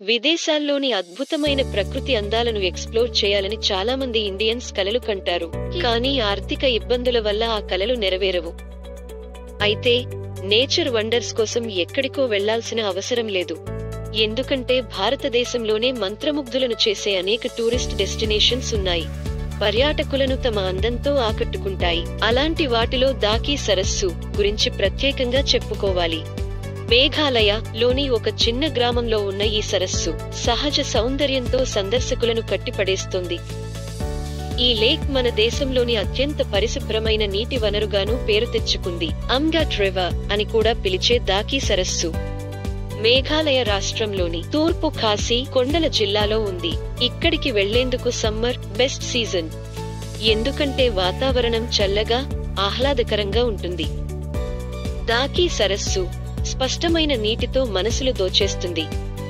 విదేశాల్లోని అద్భుతమైన ప్రకృతి అందాలను ఎక్స్ప్లోర్ చేయాలని చాలా మంది ఇండియన్స్ కలలు కంటారు కానీ ఆర్థిక ఇబ్బందుల వల్ల ఆ కలలు నెరవేరవు అయితే నేచర్ వండర్స్ కోసం ఎక్కడికో వెళ్లాల్సిన అవసరం లేదు ఎందుకంటే భారతదేశంలోనే మంత్రముగ్ధులను చేసే అనేక టూరిస్ట్ డెస్టినేషన్స్ ఉన్నాయి పర్యాటకులను తమ అందంతో ఆకట్టుకుంటాయి అలాంటి వాటిలో దాకి సరస్సు గురించి ప్రత్యేకంగా చెప్పుకోవాలి మేఘాలయ లోని ఒక చిన్న గ్రామంలో ఉన్న ఈ సరస్సు సహజ సౌందర్యంతో సందర్శకులను కట్టిపడేస్తుంది ఈ లేక్ మన దేశంలోని అత్యంత పరిశుభ్రమైన నీటి వనరుగాను పేరు తెచ్చుకుంది అమ్గాట్ రివర్ అని కూడా పిలిచే దాకి సరస్సు మేఘాలయ రాష్ట్రంలోని తూర్పు ఖాసీ కొండల జిల్లాలో ఉంది ఇక్కడికి వెళ్లేందుకు సమ్మర్ బెస్ట్ సీజన్ ఎందుకంటే వాతావరణం చల్లగా ఆహ్లాదకరంగా ఉంటుంది దాకి సరస్సు స్పష్టమైన నీటితో మనసులు దోచేస్తుంది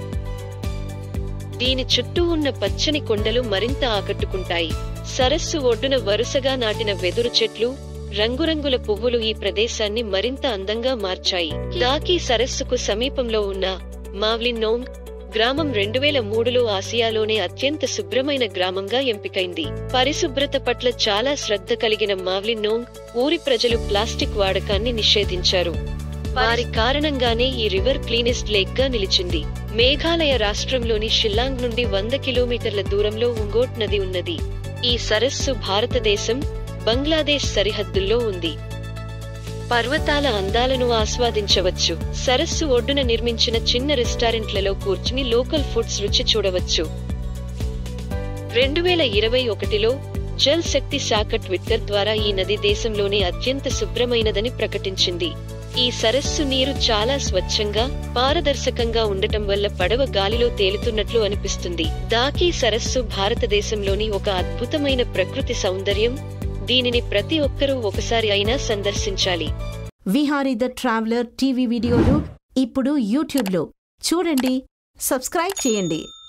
దీని చుట్టూ ఉన్న పచ్చని కొండలు మరింత ఆకట్టుకుంటాయి సరస్సు ఒడ్డున వరుసగా నాటిన వెదురు చెట్లు రంగురంగుల పువ్వులు ఈ ప్రదేశాన్ని మరింత అందంగా మార్చాయి దాకి సరస్సుకు సమీపంలో ఉన్న మావ్లిన్నోంగ్ గ్రామం రెండు వేల మూడులో ఆసియాలోనే అత్యంత శుభ్రమైన గ్రామంగా ఎంపికైంది పరిశుభ్రత పట్ల చాలా శ్రద్ధ కలిగిన మావ్లిన్నోంగ్ ఊరి ప్రజలు ప్లాస్టిక్ వాడకాన్ని నిషేధించారు వారి కారణంగానే ఈ రివర్ క్లీనెస్ట్ లేక్ గా నిలిచింది మేఘాలయ రాష్ట్రంలోని షిల్లాంగ్ నుండి వంద కిలోమీటర్ల దూరంలో ఉంగోట్ నది ఉన్నది ఈ సరస్సు భారతదేశం బంగ్లాదేశ్ సరిహద్దుల్లో ఉంది పర్వతాల అందాలను ఆస్వాదించవచ్చు సరస్సు ఒడ్డున నిర్మించిన చిన్న రెస్టారెంట్లలో కూర్చుని లోకల్ ఫుడ్స్ రుచి చూడవచ్చు రెండు వేల ఇరవై ఒకటిలో జల్ శక్తి శాఖ ట్విట్టర్ ద్వారా ఈ నది దేశంలోనే అత్యంత శుభ్రమైనదని ప్రకటించింది ఈ సరస్సు నీరు చాలా స్వచ్ఛంగా పారదర్శకంగా ఉండటం వల్ల పడవ గాలిలో తేలుతున్నట్లు అనిపిస్తుంది దాకి సరస్సు భారతదేశంలోని ఒక అద్భుతమైన ప్రకృతి సౌందర్యం దీనిని ప్రతి ఒక్కరూ ఒకసారి అయినా సందర్శించాలి విహారీ ద ట్రావెలర్ టీవీ వీడియోలు ఇప్పుడు యూట్యూబ్లో చూడండి సబ్స్క్రైబ్ చేయండి